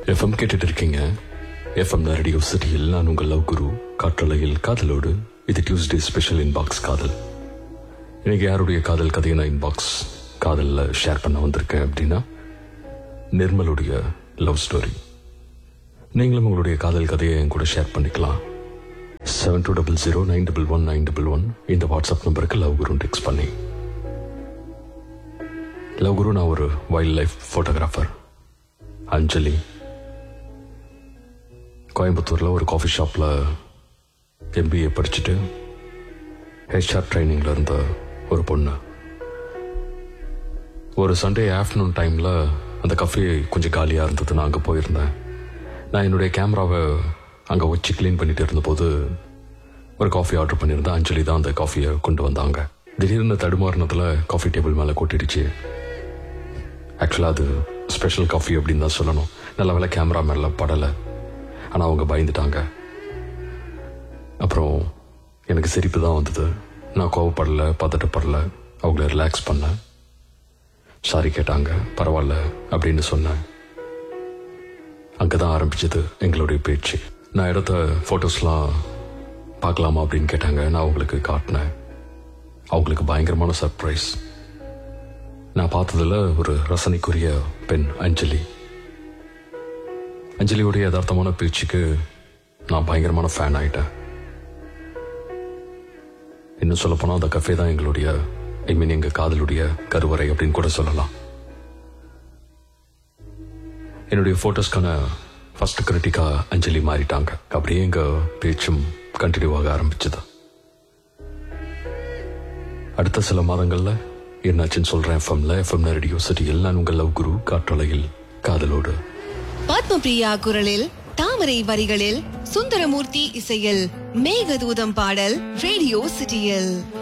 FM கேட்டுட்டு இருக்கீங்க FM radio சிட்டியில் நான் உங்கள் லவ் குரு காற்றலையில் காதலோடு இது டியூஸ்டே ஸ்பெஷல் இன்பாக்ஸ் காதல் இன்னைக்கு யாருடைய காதல் கதையை நான் இன்பாக்ஸ் காதலில் ஷேர் பண்ண வந்திருக்கேன் அப்படின்னா நிர்மலுடைய லவ் ஸ்டோரி நீங்களும் உங்களுடைய காதல் கதையை என் கூட ஷேர் பண்ணிக்கலாம் seven two double zero nine double one nine double one இந்த வாட்ஸ்அப் நம்பருக்கு லவ் குரு டெக்ஸ்ட் பண்ணி லவ் குரு நான் ஒரு வைல்ட் லைஃப் ஃபோட்டோகிராஃபர் அஞ்சலி கோயம்புத்தூரில் ஒரு காஃபி ஷாப்பில் எம்பிஏ படிச்சுட்டு ஹெச்ஆர் ட்ரைனிங்கில் இருந்த ஒரு பொண்ணு ஒரு சண்டே ஆஃப்டர்நூன் டைமில் அந்த கஃபே கொஞ்சம் காலியாக இருந்தது நான் அங்கே போயிருந்தேன் நான் என்னுடைய கேமராவை அங்கே வச்சு க்ளீன் பண்ணிட்டு இருந்தபோது ஒரு காஃபி ஆர்டர் பண்ணியிருந்தேன் அஞ்சலி தான் அந்த காஃபியை கொண்டு வந்தாங்க திடீர்னு தடுமாறினத்தில் காஃபி டேபிள் மேலே கொட்டிடுச்சு ஆக்சுவலாக அது ஸ்பெஷல் காஃபி அப்படின்னு தான் சொல்லணும் நல்ல வேலை கேமரா மேலே படலை ஆனால் அவங்க பயந்துட்டாங்க அப்புறம் எனக்கு சிரிப்பு தான் வந்தது நான் கோவப்படலை பதட்டப்படலை அவங்கள ரிலாக்ஸ் பண்ணேன் சாரி கேட்டாங்க பரவாயில்ல அப்படின்னு சொன்னேன் அங்கே தான் ஆரம்பிச்சது எங்களுடைய பேச்சு நான் எடுத்த ஃபோட்டோஸ்லாம் பார்க்கலாமா அப்படின்னு கேட்டாங்க நான் அவங்களுக்கு காட்டினேன் அவங்களுக்கு பயங்கரமான சர்ப்ரைஸ் நான் பார்த்ததுல ஒரு ரசனைக்குரிய பெண் அஞ்சலி அஞ்சலியுடைய யதார்த்தமான பேச்சுக்கு நான் பயங்கரமான ஃபேன் ஆயிட்டேன் இன்னும் சொல்ல போனா அந்த கஃபே தான் எங்களுடைய ஐ மீன் எங்க காதலுடைய கருவறை அப்படின்னு கூட சொல்லலாம் என்னுடைய போட்டோஸ்க்கான ஃபர்ஸ்ட் கிரிட்டிக்கா அஞ்சலி மாறிட்டாங்க அப்படியே எங்க பேச்சும் கண்டினியூ ஆக ஆரம்பிச்சது அடுத்த சில மாதங்கள்ல என்னாச்சுன்னு சொல்றேன் எஃப்எம்ல எஃப்எம் ரேடியோ சிட்டியில் நான் உங்கள் லவ் குரு காற்றலையில் காதலோடு பத்மபிரியா குரலில் தாமரை வரிகளில் சுந்தரமூர்த்தி இசையில் மேகதூதம் பாடல் ரேடியோ சிட்டியில்